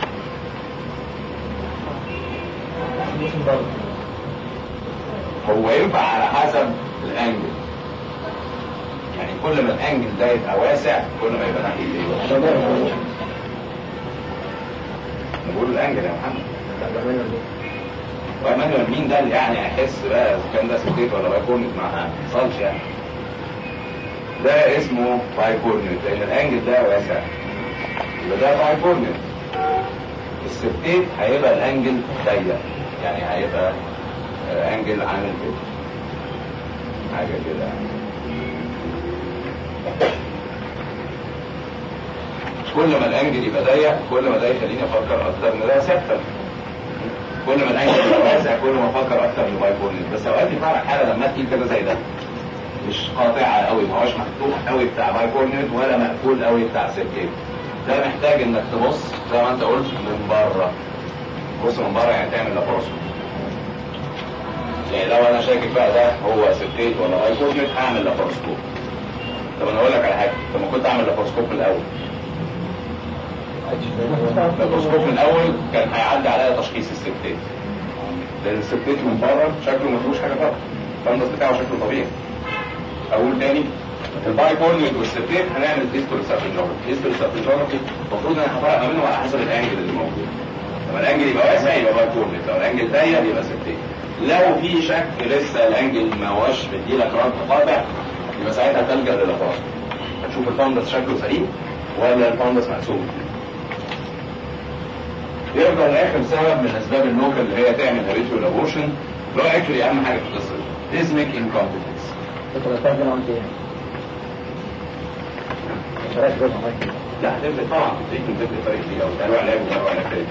هو ينفع على حسب الانجل يعني كل ما الانجل ده يبقى واسع كل ما يبقى ناحيه ايه؟ انا بقول الانجل يا محمد ومانوال مين ده اللي يعني احس بقى اذا كان ده سكيت ولا بايكورنت ما حصلش يعني ده اسمه بايكورنت لان الانجل ده واسع يبقى ده بايكورنت السبتيت هيبقى الانجل ضيق يعني هيبقى آه، انجل عامل كده حاجه كده يعني كل ما الانجل يبقى ضيق كل ما ده يخليني افكر اكتر ان ده سبتم كل ما الانجل يبقى واسع كل ما افكر اكتر ان بايبولين بس اوقات يطلع حاله لما تقيل كده زي ده مش قاطعه قوي ما هوش مفتوح قوي بتاع بايبولين ولا مقفول قوي بتاع سيركيت ده محتاج انك تبص زي ما انت قلت من بره بص من بره يعني تعمل لاباروسكوب يعني لو انا شاكك بقى ده هو سيركيت ولا بايبولين هعمل لاباروسكوب طب انا اقول لك على حاجه طب ما كنت اعمل لاباروسكوب في الاول الميكروسكوب من الاول كان هيعدي عليا تشخيص السبتيت لان السبتيت من بره شكله ما فيهوش حاجه بره الفندس بتاعه شكله طبيعي اقول تاني البايبوليوت والسبتيت هنعمل هيستوري سابنجوجرافي هيستوري سابنجوجرافي المفروض انا هفرق ما بينهم على حسب الانجل اللي موجود لما الانجل يبقى واسع يبقى بايبوليوت لو الانجل ضيق يبقى سبتيت لو في شك لسه الانجل ما هوش مديلك رد قاطع يبقى ساعتها تلجا للابراج هتشوف الفندس شكله سليم ولا الفندس مقسوم يفضل اخر سبب من اسباب النوكل اللي هي تعمل هيريتيو ابورشن اللي هو اكشلي اهم حاجه في القصه دي اسمك انكومبتنس كنت بستخدم عن ايه؟ مش عارف جزء معاك لا هتفرق طبعا تريتمنت تفرق فرق كبير قوي ده نوع علاج وده نوع علاج تاني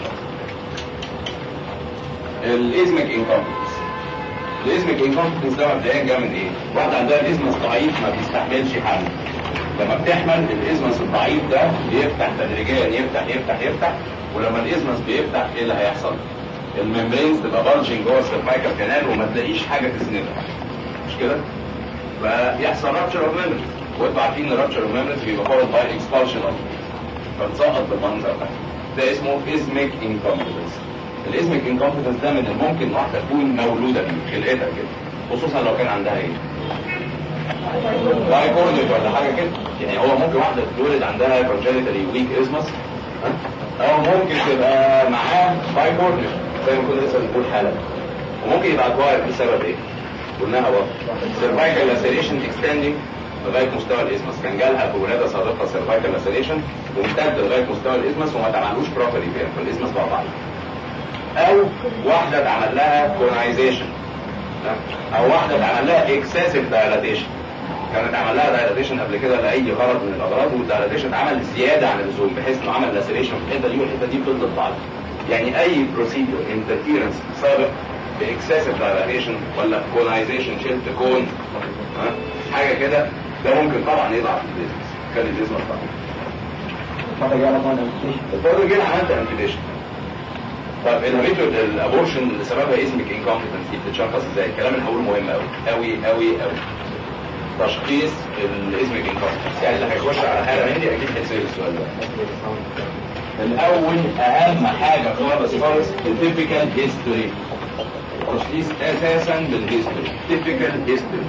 الازمك انكومبتنس الازمك انكومبتنس ده مبدئيا جاي من ايه؟ واحده عندها الازمس ضعيف ما بيستحملش حمل لما بتحمل الازمس الضعيف ده بيفتح تدريجيا يفتح يفتح يفتح ولما الازمس بيفتح ايه اللي هيحصل؟ الممبرينز تبقى بلجنج جوه السيرفايكال كانال وما تلاقيش حاجه تسندها مش كده؟ فيحصل رابتشر اوف ميموريز وانتوا عارفين ان رابتشر اوف ميموريز بيبقى فولد باي اكسبالشن اوف فتسقط بالمنظر ده ده اسمه اسمك انكومبتنس الاسمك انكومبتنس ده من الممكن واحده تكون مولوده بيه خلقتها كده خصوصا لو كان عندها ايه بايكورنيت ولا حاجه كده يعني هو ممكن واحده تتولد عندها كونجنتالي ويك ازمس او ممكن تبقى معاه بايكورنيت زي ما كنا لسه بنقول حالا وممكن يبقى اكواير بسبب ايه؟ قلناها برضه سيرفايكال لاسيريشن اكستندنج لغايه مستوى الازمس كان جالها في ولاده سابقه سيرفايكال لاسيريشن وامتد لغايه مستوى الازمس وما اتعملوش بروبرلي فيها فالازمس بقى ضعيف او واحده اتعمل لها كونايزيشن او واحده اتعمل لها اكسسيف دايلاتيشن كانت عمل لها دايلاتيشن قبل كده لاي غرض من الاغراض والدايلاتيشن اتعمل زياده عن اللزوم بحيث انه عمل لاسيريشن في الحته دي والحته دي فضلت ضعيفه يعني اي بروسيدور انترفيرنس سابق باكسسيف دايلاتيشن ولا كونايزيشن شلت كون ها حاجه كده ده ممكن طبعا يضعف البيزنس كان البيزنس طبعا مرة جاي لك وانا مفيش برضه جينا عملت امبيديشن طب الهابيتوال الابورشن اللي سببها اسمك انكومبتنس دي بتتشخص ازاي؟ الكلام اللي هقوله مهم قوي قوي قوي قوي تشخيص الاسمك انكومبتنس يعني اللي هيخش على حاله من دي اكيد هيسال السؤال ده الاول اهم حاجه خالص خالص التيبيكال هيستوري تشخيص اساسا بالهيستوري تيبيكال هيستوري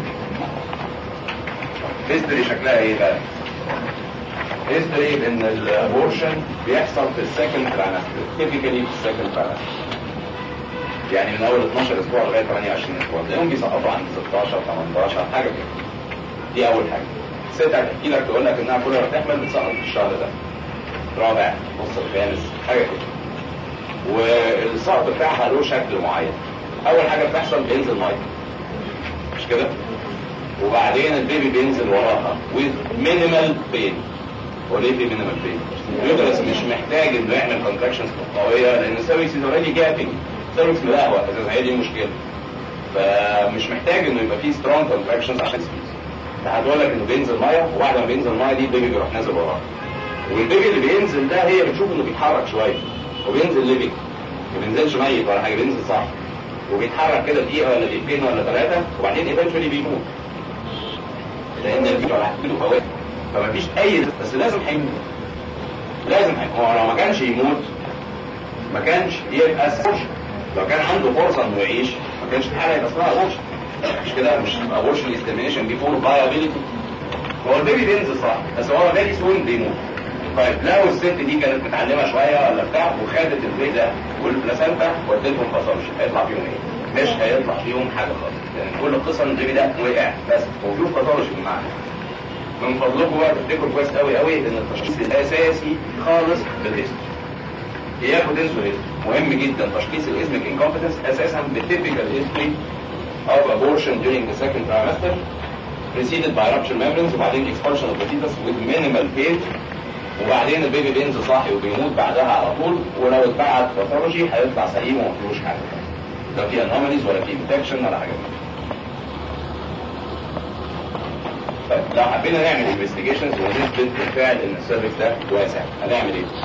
هيستوري شكلها ايه بقى؟ هيستوري ان الابورشن بيحصل في السكند ترانستر تيبيكالي في السكند ترانستر يعني من اول 12 اسبوع لغايه 28 اسبوع تلاقيهم بيسقطوا عند 16 18 حاجه كده دي اول حاجه الست هتحكي لك تقول لك انها كل ما تحمل بتسقط في الشهر ده رابع نص الخامس حاجه كده والسقط بتاعها له شكل معين اول حاجه بتحصل بينزل ميه مش كده وبعدين البيبي بينزل وراها with minimal pain هو ليه في مينيمال بين؟ اليوترس مش محتاج انه يعمل كونتراكشنز قويه لان السيرفكس از اوريدي جابنج السيرفكس ملهوى اساسا هي دي المشكله فمش محتاج انه يبقى فيه سترونج كونتراكشنز عشان يسكيز هتقول لك انه بينزل ميه وبعد ما بينزل ميه دي البيبي بيروح نازل وراه والبيبي اللي بينزل ده هي بتشوف انه بيتحرك شويه وبينزل ليفنج ما بينزلش ميت ولا حاجه بينزل صح وبيتحرك كده دقيقه ولا دقيقتين ولا ثلاثه وبعدين ايفنشولي بيموت لان البيبي راح له فوائد فما فيش اي بس لازم هيموت لازم هيموت هو لو ما كانش يموت ما كانش يبقى سورشن لو كان عنده فرصه انه يعيش ما كانش في حاجه يبقى اسمها ابورشن مش كده مش ابورشن استيميشن بيفور فايابيليتي هو البيبي بينزل صح بس هو فيري سون بيموت طيب لو الست دي كانت متعلمه شويه ولا بتاع وخدت البيبي ده والبلاسنتا وديتهم فصلش هيطلع فيهم ايه؟ مش هيطلع فيهم حاجه خالص لان يعني كل القصه ان البيبي ده وقع بس وفيه باثولوجي بالمعنى من فضلكم بقى تفتكروا كويس قوي قوي ان التشخيص الاساسي خالص بالاسم اياكوا تنسوا الاسم مهم جدا تشخيص الاسمك انكومبتنس اساسا بالتيبيكال هيستوري of abortion during the second trimester preceded by rupture membranes وبعدين expulsion of the fetus with minimal pain وبعدين البيبي بينزل صاحي وبيموت بعدها على طول ولو اتبعت باثولوجي هيطلع سليم وما فيهوش حاجه لا في انوماليز ولا في انفكشن ولا حاجه طيب لو حبينا نعمل انفستيجيشنز ونثبت بالفعل ان السيرفكس ده واسع هنعمل ايه؟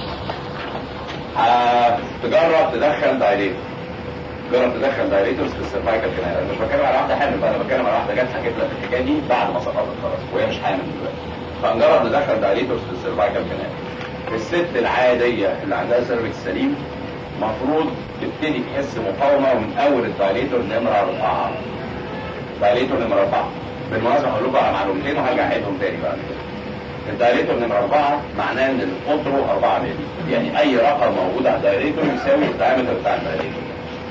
هتجرب تدخل دايليتور جرب تدخل دايليتورز في السيرفايكال كانال انا مش بتكلم على واحده حامل بقى انا بتكلم على واحده جت حكيت لك الحكايه دي بعد ما سقطت خلاص وهي مش حامل دلوقتي فنجرب ندخل دايليتورز في السيرفايكال كانال الست العاديه اللي عندها سيرفكس سليم المفروض تبتدي تحس مقاومه من اول الدايليتور نمره اربعه دايليتور نمره اربعه بالمناسبه هقول لكم على معلومتين وهرجع اعيدهم تاني بعد كده الدايليتور نمرة أربعة معناه إن القطر 4 مللي يعني أي رقم موجود على الدايليتور يساوي الدايمتر بتاع الدايليتور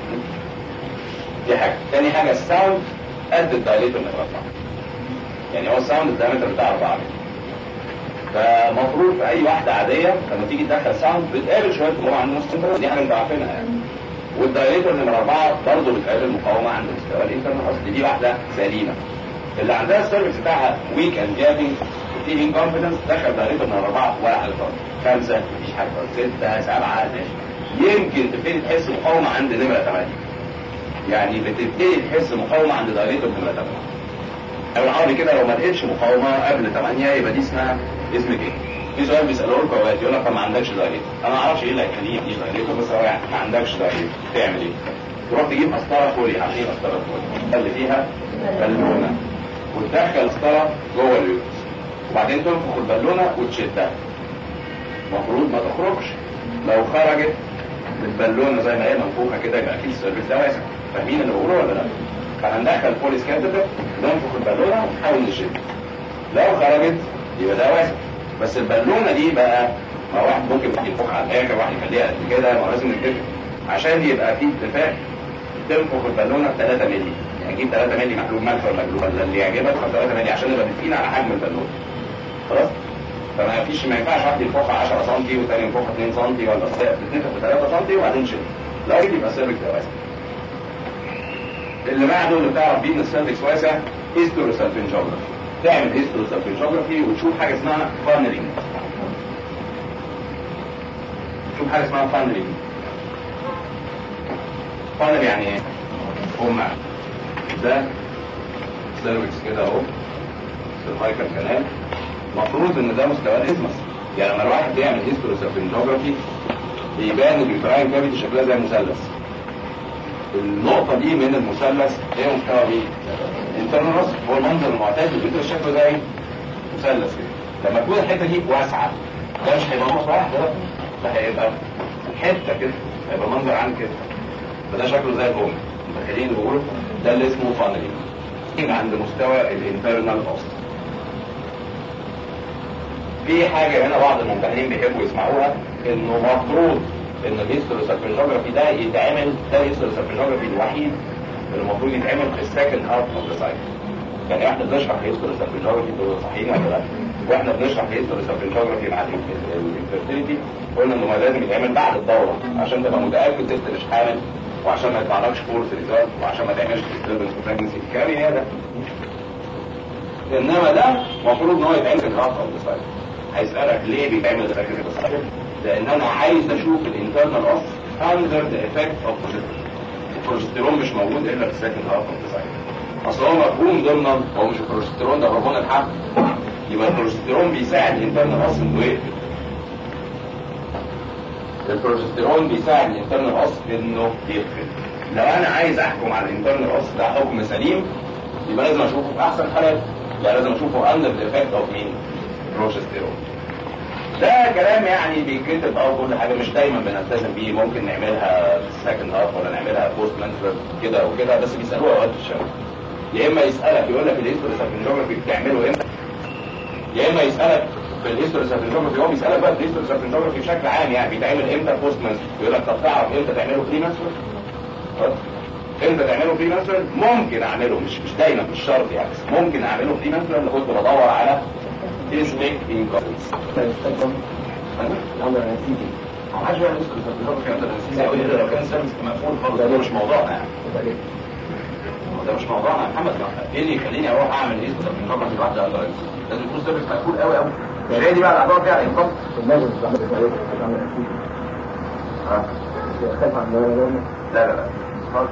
دي حاجة تاني حاجة الساوند قد الدايليتور نمرة أربعة يعني هو الساوند الدايمتر بتاع 4 مللي فمفروض في أي واحدة عادية لما تيجي تدخل ساوند بتقابل شوية مقاومة عند المستقبل دي حاجة أنتوا عارفينها يعني والدايليتور نمرة أربعة برضه بتقابل مقاومة عند مستوى الانترنال أصل دي واحدة سليمة اللي عندها السيرفيس بتاعها ويك اند جابنج في انكونفدنس دخل دايرته من اربعه ولا حاجه خالص خمسه مفيش حاجه خالص سته سبعه ماشي يمكن تبتدي تحس مقاومه عند نمره ثمانيه يعني بتبتدي تحس مقاومه عند دايرته نمره ثمانيه او العربي كده لو ما لقيتش مقاومه قبل ثمانيه يبقى دي اسمها اسمك ايه؟ في سؤال بيسالوه لكم اوقات يقول لك طب ما عندكش دايرته انا ما اعرفش ايه اللي هيخليه يديش دايرته بس هو يعني ما عندكش دايرته تعمل ايه؟ تروح تجيب قسطره فولي عارفين قسطره فولي اللي فيها بالونه وتدخل قسطره جوه اليوتس وبعدين تنفخ البالونه وتشدها المفروض ما تخرجش لو خرجت بالبالونه زي ما هي منفوخه كده يبقى اكيد السيرفكس ده واسع فاهمين اللي بقوله ولا لا؟ فهندخل بوليس كاتيتر ننفخ البالونه ونحاول نشد لو خرجت يبقى ده واسع بس البالونه دي بقى ما واحد ممكن ينفخ على الاخر واحد يخليها قد كده ما لازم نتفق عشان يبقى في اتفاق تنفخ البالونه ب 3 مللي يعني جيب 3 مللي محلول ملح ولا مجلوب ولا اللي يعجبك خد 3 مللي عشان نبقى متفقين على حجم البالونه خلاص فما فيش ما ينفعش واحد ينفخها 10 سم والثاني ينفخها 2 سم ولا بتتنفخ ب 3 سم وبعدين شد لو كده يبقى السيرفكس ده واسع اللي بعده اللي بتعرف بيه ان السيرفكس واسع هيستوروسالفنجوجرافي تعمل هيستوروسالفنجوجرافي وتشوف حاجه اسمها فانلينج تشوف حاجه اسمها فانلينج فانل يعني ايه؟ هم ده سيرفكس كده اهو سيرفايكال كانال المفروض ان ده مستوى الاسمس يعني لما الواحد بيعمل هيستوروسالفنجوجرافي بيبان اليوتراين كافيتي شكلها زي مثلث النقطة دي من المثلث هي مستوى ايه؟ انترنال راس هو المنظر المعتاد اللي بيدرس شكله زي مثلث كده لما تكون الحتة دي واسعة ده مش هيبقى نقطة واحدة بقى ده هيبقى حتة كده هيبقى منظر عام كده فده شكله زي البوم متخيلين اللي بقوله ده اللي اسمه فانلينج عند مستوى الانترنال راس في حاجة هنا بعض الممتحنين بيحبوا يسمعوها انه مفروض ان الهيستوروسالفنجوجرافي ده يتعمل ده الهيستوروسالفنجوجرافي الوحيد اللي المفروض يتعمل في السكند هاف اوف ذا سايكل يعني احنا بنشرح الهيستوروسالفنجوجرافي انتوا صحيين ولا لا؟ واحنا بنشرح الهيستوروسالفنجوجرافي مع الانفيرتيليتي قلنا انه ما لازم يتعمل بعد الدوره عشان تبقى متاكد انت مش حامل وعشان ما يطلعلكش فورس ريزالت وعشان ما تعملش ديستربنس في بريجنسي الكلام هي ده انما ده المفروض ان هو يتعمل في الهاف اوف ذا سايكل هيسالك ليه بيتعمل في السكند اوف ذا سايكل؟ لان انا عايز اشوف الانترنال اوف اندر ذا افكت اوف البروجستيرون مش موجود الا في السكند هاف اوف ذا سايكل اصل هو مفهوم ضمن هو مش البروجستيرون ده هرمون الحمل يبقى البروجستيرون بيساعد الانترنال اوف انه يقفل البروجستيرون بيساعد الانترنال اوف انه يقفل لو انا عايز احكم على الانترنال اوف ده حكم سليم يبقى لازم اشوفه في احسن حالات يعني لازم اشوفه اندر ذا افكت اوف مين بروجستيرون ده كلام يعني بيتكتب او كل حاجه مش دايما بنلتزم بيه ممكن نعملها في السكند هاف ولا نعملها بوست منترال كده وكده بس بيسالوها اوقات في الشغل يا اما يسالك يقول لك الهيستوري بتعمله امتى يا اما يسالك في الهيستوري سافنجوجرافي هو بيسالك بقى في الهيستوري سافنجوجرافي بشكل عام يعني بيتعمل امتى بوست منترال يقول لك طب تعرف امتى تعمله بري منترال امتى تعمله بري منترال ممكن اعمله مش مش دايما مش شرط يعني بس ممكن اعمله بري منترال لو كنت بدور على اسمك انكونس ما حدش بقى يذكر في الكلام ده يقول لي لو كان سيرفيس مقفول خالص ده مش موضوعنا يعني ده مش موضوعنا يا محمد ايه اللي يخليني اروح اعمل ايه في النظام لوحدي على لازم يكون سيرفيس مقفول قوي قوي مش هي دي بقى الاعضاء فيها انقاذ لا لا لا خالص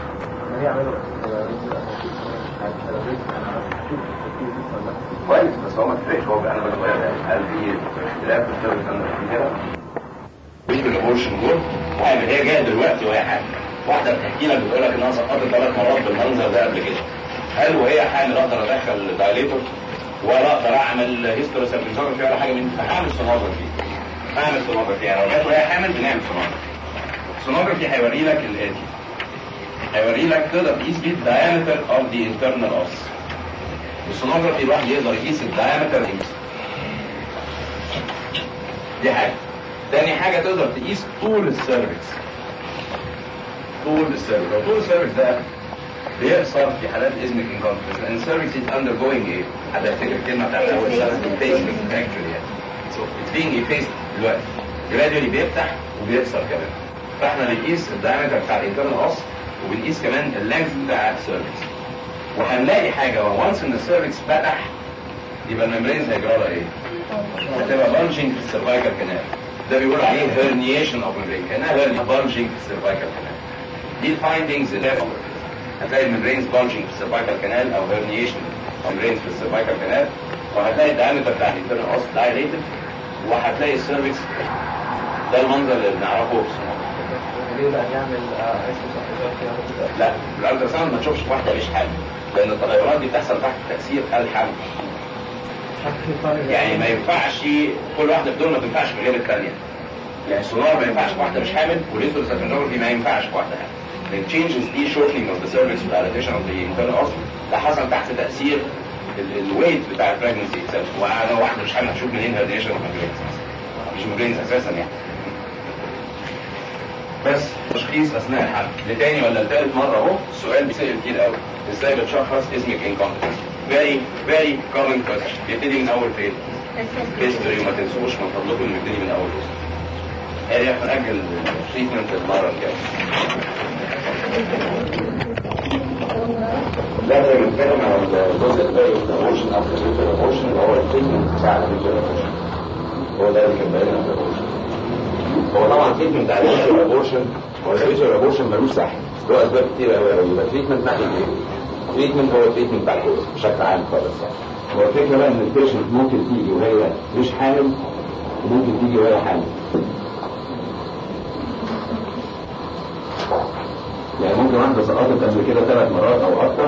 كويس بس هو ما تفرقش هو انا بقول هل في اختلاف في السيرفيس انا كده مش بالاورشن دول وعامل هي جايه دلوقتي وهي حامل واحده بتحكي لك بتقول لك انها سقطت ثلاث مرات بالمنظر ده قبل كده هل وهي حامل اقدر ادخل دايليتور ولا اقدر اعمل هيستوري سيرفيسوجرافي ولا حاجه من دي فهعمل سونوجرافي هعمل سونوجرافي يعني لو جت وهي حامل بنعمل سونوجرافي السونوجرافي هيوري لك الاتي هيوري لك تقدر تقيس بيه الدايمتر اوف ذا انترنال اوس السونوجرافي الواحد يقدر يقيس الدايمتر دي حاجه تاني حاجه تقدر تقيس طول السيرفكس طول السيرفكس لو طول السيرفكس ده بيحصل في حالات ازمك انكونفرنس لان السيرفكس از اندر جوينج ايه؟ حد يفتكر الكلمه بتاعت اول سنه effacement actually يعني so it's being effaced دلوقتي gradually بيفتح وبيكسر كمان فاحنا بنقيس الدايمتر بتاع الانترنال اوس وبنقيس كمان اللينث بتاع السيرفكس وهنلاقي حاجه وانس ان السيرفكس فتح يبقى الممبرينز هيجرى لها ايه؟ هتبقى بانشنج في السيرفايكال كانال ده بيقول عليه هيرنيشن اوف ممبرين كانها هيرني بانشنج في السيرفايكال كانال دي الفايندنجز اللي هتلاقي الممبرينز بانشنج في السيرفايكال كانال او هيرنيشن ممبرينز في السيرفايكال كانال وهتلاقي الدايمتر بتاع الانترنال اوس دايليتد وهتلاقي السيرفكس ده المنظر اللي بنعرفه في الصناعه لا الالترا ساوند ما تشوفش واحده مش حامل لان التغيرات دي بتحصل تحت تاثير الحمل يعني ما ينفعش كل واحده في دول ما تنفعش من غير الثانيه يعني السونار ما ينفعش في واحده مش حامل والريترو سكندري ما ينفعش في واحده حامل التشينجز دي شورتنج اوف ذا سيرفكس والاليفيشن اوف ذا انترنال اورسن ده حصل تحت تاثير الويت بتاع البريجنسي اتسلف وانا واحده مش حامل هتشوف منين هيرديشن اوف مش مجرينز اساسا يعني بس تشخيص اثناء الحمل لتاني ولا لتالت مره اهو السؤال بيسال كتير قوي ازاي بتشخص اسمك انكومبتنس فيري فيري كومن كويشن يبتدي من اول فين هيستوري وما تنسوش من فضلكم نبتدي من اول هيستوري يعني احنا نأجل التريتمنت المره الجايه ده بنتكلم على الجزء الباقي من الايموشن او الايموشن اللي هو التريتمنت بتاع الايموشن هو ده اللي كان باين على الايموشن هو طبعا تريتمنت بتاع الابورشن هو الابورشن ملوش سحب له اسباب كتير قوي قوي يبقى تريتمنت ناحيه ايه؟ تريتمنت هو التريتمنت بتاع الجوز بشكل عام خالص يعني هو الفكره بقى ان البيشنت ممكن تيجي وهي مش حامل وممكن تيجي وهي حامل يعني ممكن واحده سقطت قبل كده ثلاث مرات او اكتر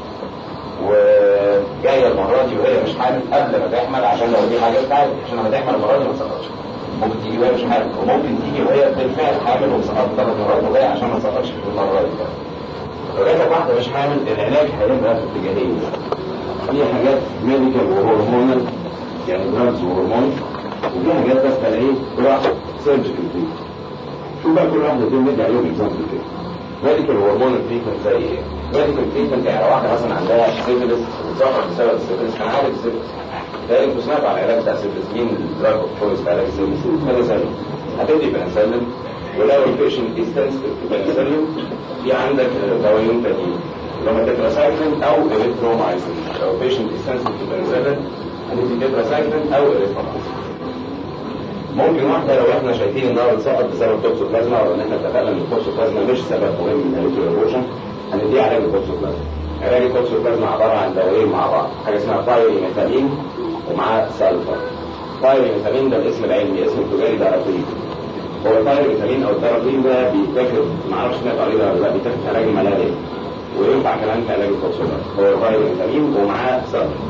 وجايه المره دي وهي مش حامل قبل ما تحمل عشان لو دي حاجه تعالج عشان لما تحمل المره دي ما تسقطش ممكن تيجي وهي مش حامل وممكن تيجي وهي بالفعل حامل وسقطت ثلاث مرات وهي عشان ما تسقطش في المره دي لو جاتك واحده مش حامل العلاج هيبقى في اتجاهين في حاجات ميديكال وهرمونال يعني دراجز وهرمون وفي حاجات بس بقى ايه كل واحده سيرجيكال تريتمنت شوف بقى كل واحده دول ندي عليهم اكزامبل كده ميديكال وهرمونال تريتمنت زي ايه؟ ميديكال تريتمنت يعني لو واحده مثلا عندها سيفيلس وظهر بسبب السيفيلس كان عارف السيفيلس ده انتوا سمعتوا عن العلاج بتاع السيفيلس مين الدراج اوف تشويس بتاع علاج السيفيلس؟ بنسلين هتدي بنسلين ولو البيشنت ديستنسيف بنسلين في عندك دوايين تانيين لما تتراسايكلين او اريثرومايسين لو البيشنت ديستنسيف بنسلين هندي تتراسايكلين او اريثرومايسين ممكن واحدة لو احنا شايفين انها بتسقط بسبب توكسوبلازما او ان احنا اتفقنا ان التوكسوبلازما مش سبب مهم من الهيتروبوشن هنديه علاج التوكسوبلازما علاج التوكسوبلازما عبارة عن دوايين مع بعض حاجة اسمها بايريميثامين ومعاه سلفر بايريميثامين ده الاسم العلمي اسم التجاري ده رقيق هو البايريميثامين او الدارابين ده بيتاخد معرفش سمعت عليه ولا لا بيتاخد في علاج الملاريا وينفع كمان في علاج التوكسوبلازما هو البايريميثامين ومعاه سلفر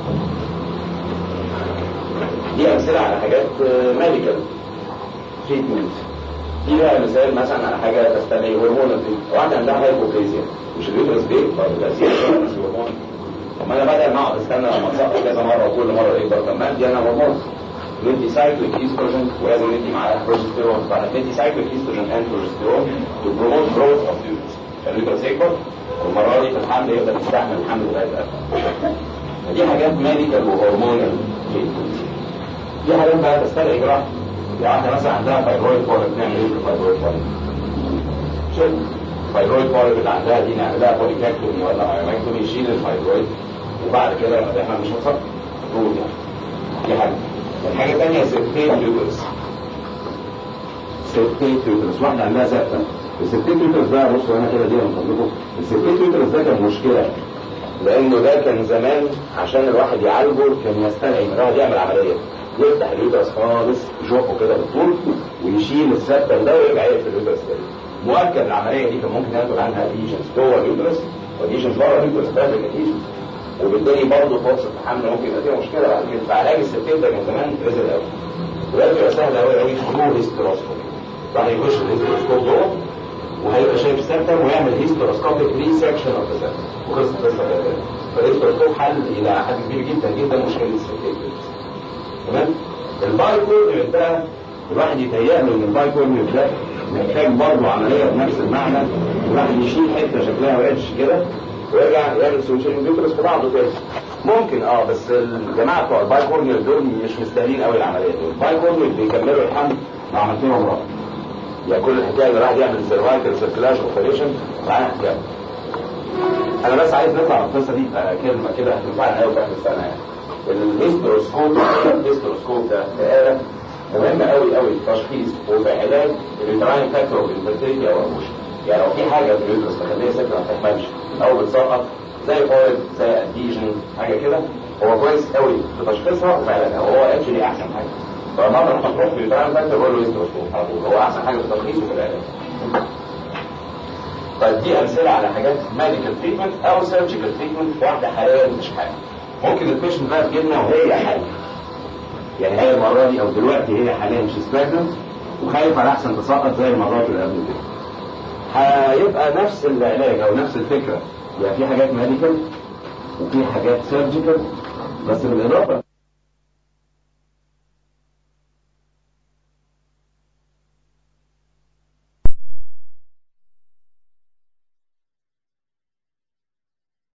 دي امثله على حاجات ميديكال تريتمنت دي بقى مثال مثلا على حاجه تستدعي هرمون واحده عندها هايبوكريزيا مش اليوترس بيه فالتاثير هرمون طب انا بدل ما اقعد استنى لما اسقط كذا مره وكل مره يكبر طب ما ادي انا هرمون ندي سايكليك ايستروجين ولازم ندي معاها بروجستيرون فندي سايكليك ايستروجين اند بروجستيرون تو بروموت جروث اوف اليوترس اليوترس يكبر والمره دي في الحمل يقدر يستحمل الحمل لغايه الاخر دي حاجات ميديكال وهرمونال تريتمنت دي حاجات بقى تستدعي جراحه يعني واحده مثلا عندها فايبرويد بوليب نعمل ايه في الفايبرويد بوليب؟ شيل الفايبرويد بوليب اللي عندها دي نعمل لها بوليكاكتومي ولا مايوماكتومي يشيل الفايبرويد وبعد كده لما احنا مش هنصف رول يعني دي حاجه الحاجه الثانيه سيرتين يوترس سيرتين يوترس واحده عندها سقفه السيرتين يوترس ده بصوا هنا كده دي من فضلكم السيرتين يوترس ده كان مشكله لانه ده كان زمان عشان الواحد يعالجه كان يستدعي ان الواحد يعمل عمليه يفتح اليوترس خالص يشقه كده بالطول ويشيل السبتم ده ويرجع يقفل اليوترس تاني مؤكد العمليه دي كان ممكن ينتج عنها ليجنز جوه اليوترس وليجنز بره اليوترس ده ليجنز وبالتالي برضه فرصه الحمل ممكن يبقى فيها مشكله بعد كده فعلاج السبتم ده كان زمان رزق قوي دلوقتي بقى سهل قوي قوي ثرو هيستروسكوبي راح يخش الهيستروسكوب جوه وهيبقى شايف السبتم ويعمل هيستروسكوبيك ريسكشن اوف ذا سبتم وخلصت القصه كده فالهيستروسكوب حل الى حد كبير جدا جدا مشكله السبتم تمام البايكورنيوم ده الواحد يتهيأ له ان البايكورنيوم ده محتاج برضه عمليه بنفس المعنى الواحد يشيل حته شكلها وحش كده ويرجع يعمل سوليوشن بيدرس في بعضه تاني ممكن اه بس الجماعه بتوع البايكورنيوم دول مش مستاهلين قوي العمليه دول البايكورنيوم بيكملوا الحمل لو عملت لهم رابط يعني كل الحكايه ان الواحد يعمل سيرفايكل سيركلاج اوبريشن معانا حكايه انا بس عايز نطلع من القصه دي كلمه كده هتنفعنا قوي في اخر السنه يعني الهيستروسكوب الهيستروسكوب ده آلة مهمة قوي قوي في تشخيص وفي علاج اليوتراين فاكتور اوف انفيرتيليتي او ابوشن يعني لو في حاجة في اليوترس تخليها ست ما تحملش او بتسقط زي فويد زي اديجن حاجة كده هو كويس قوي في تشخيصها وفي علاجها وهو اكشلي احسن حاجة فمرة لما تروح في اليوتراين فاكتور قول له هيستروسكوب على طول هو احسن حاجة في التشخيص وفي العلاج طيب دي امثله على حاجات ميديكال تريتمنت او سيرجيكال تريتمنت واحده حاليا مش حامل ممكن البيشنت بقى تجيلنا وهي حامل يعني هي المره دي او دلوقتي هي حاليا مش بريجننت وخايف على احسن تسقط زي المرات اللي قبل كده هيبقى نفس العلاج او نفس الفكره يعني في حاجات ميديكال وفي حاجات سيرجيكال بس بالاضافه